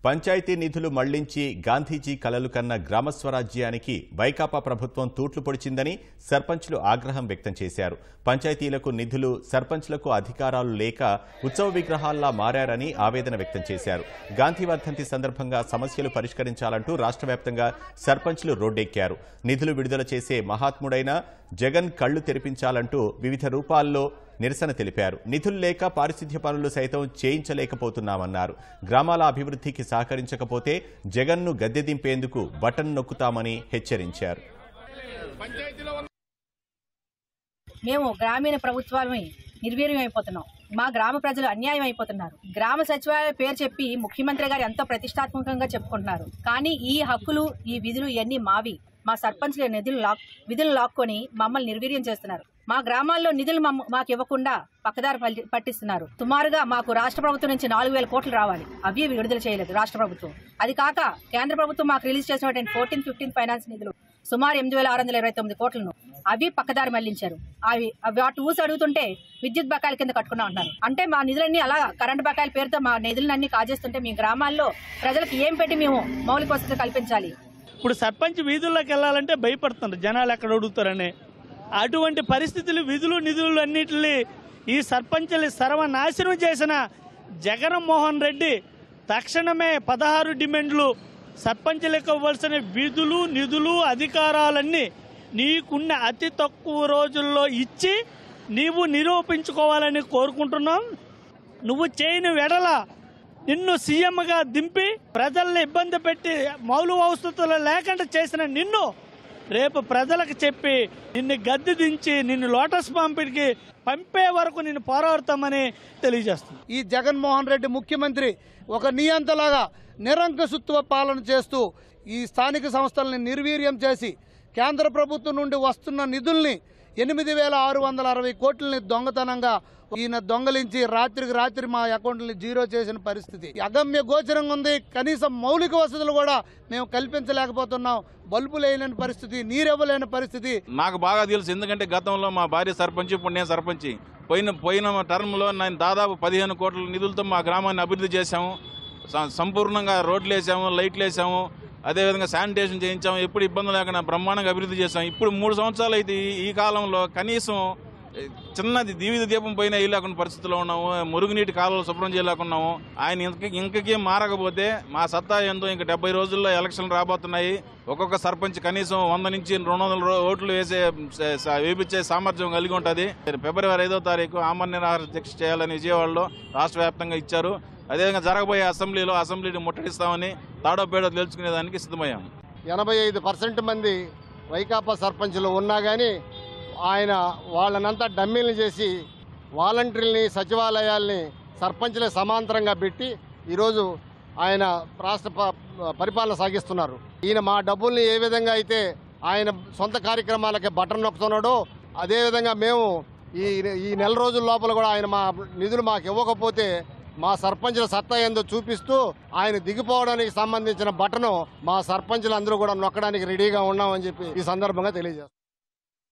పంచాయతీ నిధులు మళ్లించి గాంధీజీ కలలు కన్న గ్రామ స్వరాజ్యానికి వైకాపా ప్రభుత్వం తూట్లు పొడిచిందని సర్పంచ్లు ఆగ్రహం వ్యక్తం చేశారు పంచాయతీలకు నిధులు సర్పంచ్లకు అధికారాలు లేక ఉత్సవ విగ్రహాల్లా మారారని ఆవేదన వ్యక్తం చేశారు గాంధీ వర్ధంతి సందర్భంగా సమస్యలు పరిష్కరించాలంటూ రాష్ట్ర వ్యాప్తంగా సర్పంచ్లు రోడ్డెక్కారు నిధులు విడుదల చేసే మహాత్ముడైన జగన్ కళ్లు తెరిపించాలంటూ వివిధ రూపాల్లో నిరసన తెలిపారు నిధులు లేక పారిశుద్ధ్య పనులు సైతం చేయించలేకపోతున్నామన్నారు గ్రామాల అభివృద్ధికి సహకరించకపోతే జగన్ను గద్దె దింపేందుకు బటన్ నొక్కుతామని హెచ్చరించారు మేము గ్రామీణ ప్రభుత్వాన్ని నిర్వీర్యం అయిపోతున్నాం మా గ్రామ ప్రజలు అన్యాయం అయిపోతున్నారు గ్రామ సచివాలయ పేరు చెప్పి ముఖ్యమంత్రి గారు ఎంతో ప్రతిష్టాత్మకంగా చెప్పుకుంటున్నారు కానీ ఈ హక్కులు ఈ విధులు ఇవన్నీ మావి మా సర్పంచ్ల నిధులు లాక్ విధులు లాక్కొని మమ్మల్ని నిర్వీర్యం చేస్తున్నారు మా గ్రామాల్లో నిధులు మమ్మ- మాకు ఇవ్వకుండా పక్కదారి పల్లి- పట్టిస్తున్నారు సుమారుగా మాకు రాష్ట్ర ప్రభుత్వం నుంచి నాలుగు వేల కోట్లు రావాలి అవి విడుదల చేయలేదు రాష్ట్ర ప్రభుత్వం అది కాక కేంద్ర ప్రభుత్వం మాకు రిలీజ్ చేసినటువంటి ఫోర్టీన్ ఫిఫ్టీన్ ఫైనాన్స్ నిధులు సుమారు ఎనిమిది వేల ఆరు వందల ఇరవై తొమ్మిది కోట్లను అవి పక్కదారి మళ్లించారు అవి అవి వాటి ఊసి అడుగుతుంటే విద్యుత్ బకాయిల కింద కట్టుకున్నా ఉంటున్నారు అంటే మా నిధులన్నీ అలా కరెంట్ బకాయిల పేరుతో మా నిధులన్నీ కాజేస్తుంటే మీ గ్రామాల్లో ప్రజలకు ఏం పెట్టి మేము మౌలిక వసతులు కల్పించాలి ఇప్పుడు సర్పంచ్ వీధుల్లోకి వెళ్ళాలంటే భయపడుతున్నారు జనాలు ఎక్కడ అడుగుతారని అటువంటి పరిస్థితులు విధులు నిధులు అన్నిటిని ఈ సర్పంచులు సర్వనాశనం చేసిన జగన్మోహన్ రెడ్డి తక్షణమే పదహారు డిమాండ్లు సర్పంచులకు ఇవ్వాల్సిన విధులు నిధులు అధికారాలన్నీ నీకున్న అతి తక్కువ రోజుల్లో ఇచ్చి నీవు నిరూపించుకోవాలని కోరుకుంటున్నాం నువ్వు చేయని వెడల నిన్ను సీఎంగా దింపి ప్రజల్ని ఇబ్బంది పెట్టి మౌలు వసతులు లేకుండా చేసిన నిన్ను రేపు ప్రజలకు చెప్పి నిన్ను గద్దె దించి నిన్ను లోటస్ పంపిడికి పంపే వరకు నిన్ను పోరాడతామని తెలియజేస్తుంది ఈ జగన్మోహన్ రెడ్డి ముఖ్యమంత్రి ఒక నియంతలాగా నిరంకుశత్వ పాలన చేస్తూ ఈ స్థానిక సంస్థల్ని నిర్వీర్యం చేసి కేంద్ర ప్రభుత్వం నుండి వస్తున్న నిధుల్ని ఎనిమిది వేల ఆరు వందల అరవై కోట్లని దొంగతనంగా ఈయన దొంగలించి రాత్రికి రాత్రి మా అకౌంట్ని జీరో చేసిన పరిస్థితి అగమ్య గోచరంగా ఉంది కనీసం మౌలిక వసతులు కూడా మేము కల్పించలేకపోతున్నాం బల్బు లేని పరిస్థితి నీరెవ్వలేని పరిస్థితి నాకు బాగా తెలుసు ఎందుకంటే గతంలో మా భార్య సర్పంచ్ ఇప్పుడు నేను సర్పంచ్ పోయిన పోయిన టర్మ్లో నేను దాదాపు పదిహేను కోట్ల నిధులతో మా గ్రామాన్ని అభివృద్ధి చేశాము స- సంపూర్ణంగా రోడ్లు వేసాము లైట్లు వేసాము అదేవిధంగా శానిటేషన్ చేయించాము ఎప్పుడు ఇబ్బంది లేకుండా బ్రహ్మాండంగా అభివృద్ధి చేశాము ఇప్పుడు మూడు సంవత్సరాలు అయితే ఈ- ఈ కాలంలో కనీసం ఏ, చిన్నది దీవిద దీపం పైన వేయలేకుండా పరిస్థితిలో ఉన్నాము మురుగునీటి కాలువలు శుభ్రం చేయలేకున్నాము ఆయన ఇంక ఇంకకి మారకపోతే మా సత్తా ఏందో ఇంక డెబ్బై రోజుల్లో ఎలక్షన్లు రాబోతున్నాయి ఒక్కొక్క సర్పంచ్ కనీసం వంద నుంచి రెండు వందల రో- ఓట్లు వేసే స- స- వేపించే సామర్థ్యం కలిగి ఉంటుంది ఫిబ్రవరి ఐదో తారీఖు ఆమరణ నిరాహార దీక్ష చేయాలని విజయవాడలో రాష్ట్ర వ్యాప్తంగా ఇచ్చారు అదేవిధంగా జరగబోయే అసెంబ్లీలో అసెంబ్లీని ముట్టడిస్తామని తాడో పేడో తెలుసుకునేదానికి సిద్ధమయ్యాము ఎనభై ఐదు పర్సెంట్ మంది వైకాపా సర్పంచులు ఉన్నా కానీ ఆయన వాళ్ళనంతా డమ్మీలను చేసి వాలంటీర్ని సచివాలయాల్ని సర్పంచులే సమాంతరంగా పెట్టి ఈరోజు ఆయన రాష్ట్ర ప- పరిపాలన సాగిస్తున్నారు ఈయన మా డబ్బుల్ని ఏ విధంగా అయితే ఆయన సొంత కార్యక్రమాలకి బటన్ నొక్కుతున్నాడో అదేవిధంగా మేము ఈ ఈ నెల రోజుల లోపల కూడా ఆయన మా నిధులు మాకు ఇవ్వకపోతే మా సర్పంచుల సత్తా ఏందో చూపిస్తూ ఆయన దిగిపోవడానికి సంబంధించిన బటను మా సర్పంచులు అందరూ కూడా నొక్కడానికి రెడీగా ఉన్నామని చెప్పి ఈ సందర్భంగా తెలియజేస్తాం